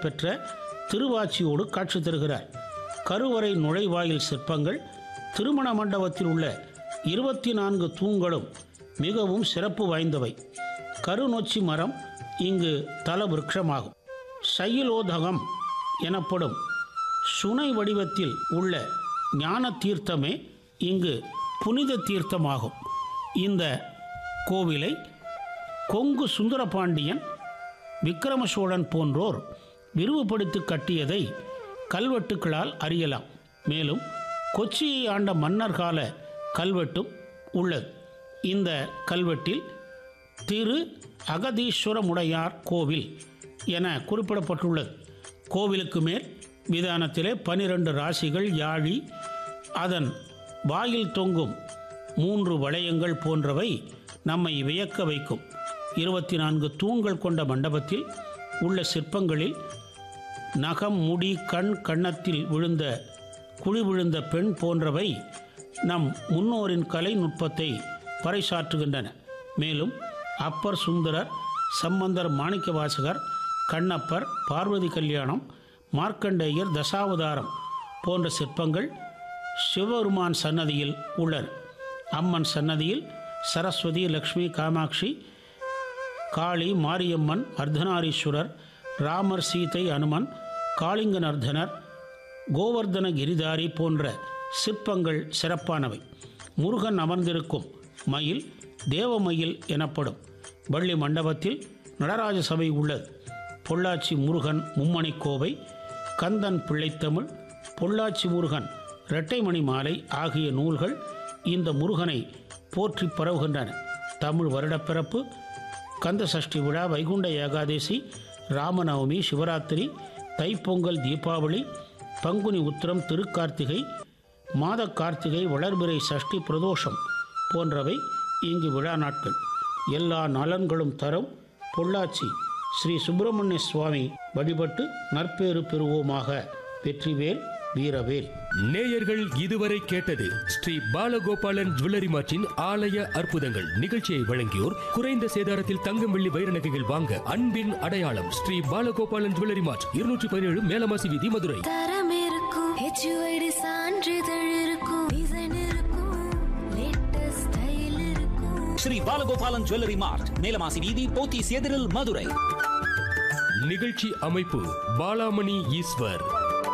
பெற்ற திருவாச்சியோடு காட்சி தருகிறார் கருவறை நுழைவாயில் சிற்பங்கள் திருமண மண்டபத்தில் உள்ள இருபத்தி நான்கு தூண்களும் மிகவும் சிறப்பு வாய்ந்தவை கருநொச்சி மரம் இங்கு தல விருட்சமாகும் சைலோதகம் எனப்படும் சுனை வடிவத்தில் உள்ள ஞான தீர்த்தமே இங்கு புனித தீர்த்தமாகும் இந்த கோவிலை கொங்கு சுந்தரபாண்டியன் விக்கிரம சோழன் போன்றோர் விரிவுபடுத்தி கட்டியதை கல்வெட்டுக்களால் அறியலாம் மேலும் கொச்சியை ஆண்ட மன்னர் கால கல்வெட்டும் உள்ளது இந்த கல்வெட்டில் திரு அகதீஸ்வரமுடையார் கோவில் என குறிப்பிடப்பட்டுள்ளது கோவிலுக்கு மேல் விதானத்திலே பனிரெண்டு ராசிகள் யாழி அதன் வாயில் தொங்கும் மூன்று வளையங்கள் போன்றவை நம்மை வியக்க வைக்கும் இருபத்தி நான்கு தூண்கள் கொண்ட மண்டபத்தில் உள்ள சிற்பங்களில் நகம் முடி கண் கன்னத்தில் விழுந்த குழி விழுந்த பெண் போன்றவை நம் முன்னோரின் கலை நுட்பத்தை பறைசாற்றுகின்றன மேலும் அப்பர் சுந்தரர் சம்பந்தர் மாணிக்கவாசகர் கண்ணப்பர் பார்வதி கல்யாணம் மார்க்கண்டேயர் தசாவதாரம் போன்ற சிற்பங்கள் சிவபெருமான் சன்னதியில் உள்ளன அம்மன் சன்னதியில் சரஸ்வதி லக்ஷ்மி காமாட்சி காளி மாரியம்மன் அர்த்தநாரீஸ்வரர் ராமர் சீதை அனுமன் காளிங்க நர்தனர் கோவர்தன கிரிதாரி போன்ற சிற்பங்கள் சிறப்பானவை முருகன் அமர்ந்திருக்கும் மயில் தேவமயில் எனப்படும் வள்ளி மண்டபத்தில் நடராஜ சபை உள்ளது பொள்ளாச்சி முருகன் மும்மணி கோவை கந்தன் பிள்ளைத்தமிழ் பொள்ளாச்சி முருகன் இரட்டைமணி மாலை ஆகிய நூல்கள் இந்த முருகனை போற்றி பரவுகின்றன தமிழ் வருடப்பிறப்பு கந்த சஷ்டி விழா வைகுண்ட ஏகாதேசி ராமநவமி சிவராத்திரி தைப்பொங்கல் தீபாவளி பங்குனி உத்திரம் திருக்கார்த்திகை மாத கார்த்திகை வளர்பிறை சஷ்டி பிரதோஷம் போன்றவை இங்கு விழா நாட்கள் எல்லா நலன்களும் தரும் பொள்ளாச்சி ஸ்ரீ சுப்பிரமணிய சுவாமி வழிபட்டு நற்பேறு பெறுவோமாக வெற்றிவேல் வீரவேல் நேயர்கள் இதுவரை கேட்டது ஸ்ரீ பாலகோபாலன் ஜுவல்லரி மார்ட்டின் ஆலய அற்புதங்கள் நிகழ்ச்சியை வழங்கியோர் குறைந்த சேதாரத்தில் தங்கம் வெள்ளி வைர நகைகள் வாங்க அன்பின் அடையாளம் ஸ்ரீ பாலகோபாலன் ஜுவல்லரி மார்ட் இருநூற்றி பதினேழு மேலமாசி வீதி மதுரை தரம் இருக்கும் ஹெச்யூஐடி சான்றிதழ் இருக்கும் டிசைன் இருக்கும் லேட்டஸ்ட் ஸ்டைல் இருக்கும் ஸ்ரீ பாலகோபாலன் ஜுவல்லரி மார்ட் மேலமாசி வீதி போத்தீஸ் எதிரில் மதுரை நிகழ்ச்சி அமைப்பு பாலாமணி ஈஸ்வர்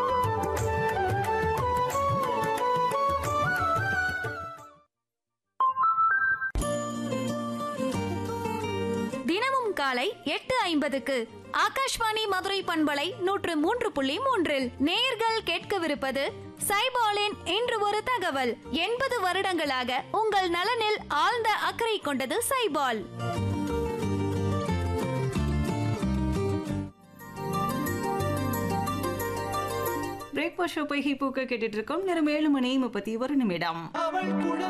தினமும் காலை எட்டு ஐம்பதுக்கு ஆகாஷ்வாணி மதுரை பண்பலை நூற்று மூன்று புள்ளி மூன்றில் நேயர்கள் கேட்கவிருப்பது சைபாலின் இன்று ஒரு தகவல் எண்பது வருடங்களாக உங்கள் நலனில் ஆழ்ந்த அக்கறை கொண்டது சைபால் பிரேக்ஃபாஸ்ட் ஷோ போய் பூக்க கேட்டுட்டு இருக்கோம் நேரம் ஏழு மணி முப்பத்தி ஒரு நிமிடம் அவள் குழல்